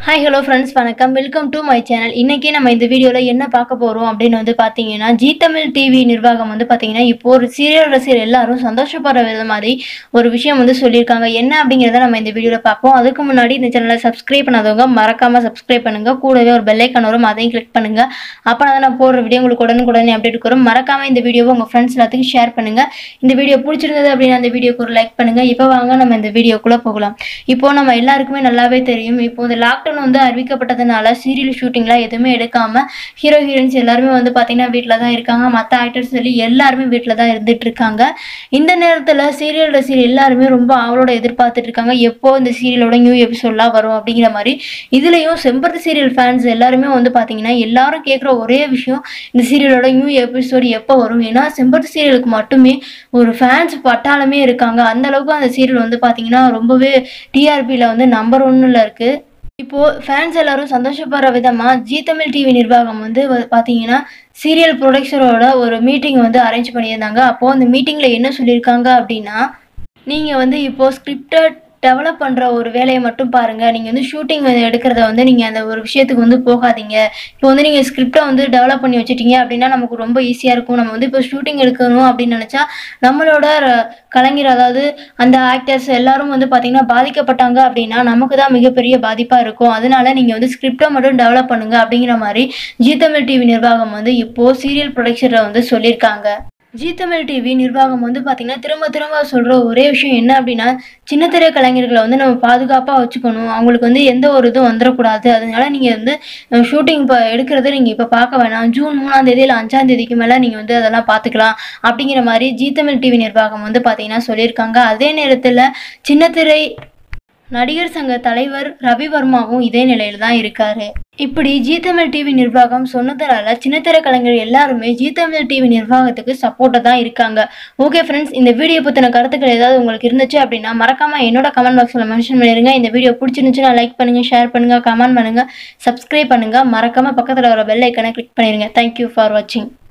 hi hello friends வணக்கம் welcome to my channel இன்றைக்கி நம்ம இந்த வீடியோவில் என்ன பார்க்க போகிறோம் அப்படின்னு வந்து பார்த்தீங்கன்னா ஜீ தமிழ் டிவி நிர்வாகம் வந்து பார்த்தீங்கன்னா இப்போ ஒரு சீரியல் ரசிகர் எல்லாரும் சந்தோஷப்படுற வித மாதிரி ஒரு விஷயம் வந்து சொல்லியிருக்காங்க என்ன அப்படிங்கிறத நம்ம இந்த வீடியோவில் பார்ப்போம் அதுக்கு முன்னாடி இந்த சேனலை சப்ஸ்கிரைப் பண்ணாதவங்க மறக்காமல் சப்ஸ்கிரைப் பண்ணுங்கள் கூடவே ஒரு பெல்லைக்கான் வரும் அதையும் கிளிக் பண்ணுங்கள் அப்போ தான் நான் போடுற வீடியோ உங்களுக்கு உடனுக்குடனே அப்டேட் வரும் மறக்காமல் இந்த வீடியோவை உங்கள் ஃப்ரெண்ட்ஸ் எல்லாத்துக்கும் ஷேர் பண்ணுங்கள் இந்த வீடியோ பிடிச்சிருந்தது அப்படின்னா அந்த வீடியோக்கு ஒரு லைக் பண்ணுங்கள் இப்போ வாங்க நம்ம இந்த வீடியோக்குள்ளே போகலாம் இப்போ நம்ம எல்லாருக்குமே நல்லாவே தெரியும் இப்போ இந்த லாக்டவுன் வந்து அறிவிக்கப்பட்டதுனால சீரியல் ஷூட்டிங்லாம் எதுவுமே எடுக்காம ஹீரோ ஹீரோயின்ஸ் எல்லாருமே வந்து பார்த்தீங்கன்னா வீட்டில் தான் இருக்காங்க மற்ற ஆக்டர்ஸ் சொல்லி எல்லாருமே வீட்டில் தான் இருந்துட்டு இருக்காங்க இந்த நேரத்தில் சீரியல் ரசிகர் எல்லாருமே ரொம்ப அவளோட எதிர்பார்த்துட்டு இருக்காங்க எப்போ இந்த சீரியலோட நியூ எபிசோட்லாம் வரும் அப்படிங்கிற மாதிரி இதுலேயும் செம்பருத்தி சீரியல் ஃபேன்ஸ் எல்லாருமே வந்து பார்த்தீங்கன்னா எல்லாரும் கேட்குற ஒரே விஷயம் இந்த சீரியலோட நியூ எபிசோடு எப்போ வரும் ஏன்னா செம்பருத்தி சீரியலுக்கு மட்டுமே ஒரு ஃபேன்ஸ் பட்டாளமே இருக்காங்க அந்த அளவுக்கு அந்த சீரியல் வந்து பார்த்தீங்கன்னா ரொம்பவே டிஆர்பியில் வந்து நம்பர் ஒன்னில் இருக்குது இப்போ ஃபேன்ஸ் எல்லாரும் சந்தோஷப்படுற விதமா ஜீ தமிழ் டிவி நிர்வாகம் வந்து வ- பாத்தீங்கன்னா சீரியல் ப்ரொடக்ஷனோட ஒரு மீட்டிங் வந்து அரேஞ்ச் பண்ணியிருந்தாங்க அப்போ அந்த மீட்டிங்ல என்ன சொல்லியிருக்காங்க அப்படின்னா நீங்க வந்து இப்போ ஸ்கிரிப்டட் டெவலப் பண்ணுற ஒரு வேலையை மட்டும் பாருங்கள் நீங்கள் வந்து ஷூட்டிங் எடுக்கிறத வந்து நீங்கள் அந்த ஒரு விஷயத்துக்கு வந்து போகாதீங்க இப்போ வந்து நீங்கள் ஸ்கிரிப்டை வந்து டெவலப் பண்ணி வச்சிட்டீங்க அப்படின்னா நமக்கு ரொம்ப ஈஸியாக இருக்கும் நம்ம வந்து இப்போ ஷூட்டிங் எடுக்கணும் அப்படின்னு நினச்சா நம்மளோட ர- கலைஞர் அதாவது அந்த ஆக்டர்ஸ் எல்லாரும் வந்து பார்த்தீங்கன்னா பாதிக்கப்பட்டாங்க அப்படின்னா நமக்கு தான் மிகப்பெரிய பாதிப்பாக இருக்கும் அதனால நீங்கள் வந்து ஸ்கிரிப்டை மட்டும் டெவலப் பண்ணுங்க அப்படிங்கிற மாதிரி ஜீ தமிழ் டிவி நிர்வாகம் வந்து இப்போது சீரியல் ப்ரொடக்ஷனில் வந்து சொல்லியிருக்காங்க ஜீ தமிழ் டிவி நிர்வாகம் வந்து பார்த்தீங்கன்னா திரும்ப திரும்ப சொல்கிற ஒரே விஷயம் என்ன அப்படின்னா சின்னத்திரை கலைஞர்களை வந்து நம்ம பாதுகாப்பாக வச்சுக்கணும் அவங்களுக்கு வந்து எந்த ஒரு இதுவும் வந்துடக்கூடாது அதனால நீங்கள் வந்து ஷூட்டிங் இப்போ எடுக்கிறத நீங்கள் இப்போ பார்க்க வேணாம் ஜூன் மூணாம் தேதி இல்லை அஞ்சாம் தேதிக்கு மேலே நீங்கள் வந்து அதெல்லாம் பார்த்துக்கலாம் அப்படிங்கிற மாதிரி ஜீ தமிழ் டிவி நிர்வாகம் வந்து பார்த்தீங்கன்னா சொல்லியிருக்காங்க அதே நேரத்தில் சின்னத்திரை நடிகர் சங்க தலைவர் ரவி வர்மாவும் இதே நிலையில தான் இருக்காரு இப்படி ஜீ தமிழ் டிவி நிர்வாகம் சொன்னதுனால சின்னத்திர கலைஞர் எல்லாருமே ஜீ தமிழ் டிவி நிர்வாகத்துக்கு சப்போர்ட்டாக தான் இருக்காங்க ஓகே ஃப்ரெண்ட்ஸ் இந்த வீடியோ பற்றின கருத்துக்கள் ஏதாவது உங்களுக்கு இருந்துச்சு அப்படின்னா மறக்காம என்னோட கமெண்ட் பாக்ஸில் மென்ஷன் பண்ணிருங்க இந்த வீடியோ பிடிச்சிருந்துச்சுன்னா லைக் பண்ணுங்க ஷேர் பண்ணுங்க கமெண்ட் பண்ணுங்க சப்ஸ்கிரைப் பண்ணுங்க மறக்காம பக்கத்தில் வர பெல் ஐக்கனை கிளிக் பண்ணிருங்க தேங்க்யூ ஃபார் வாட்சிங்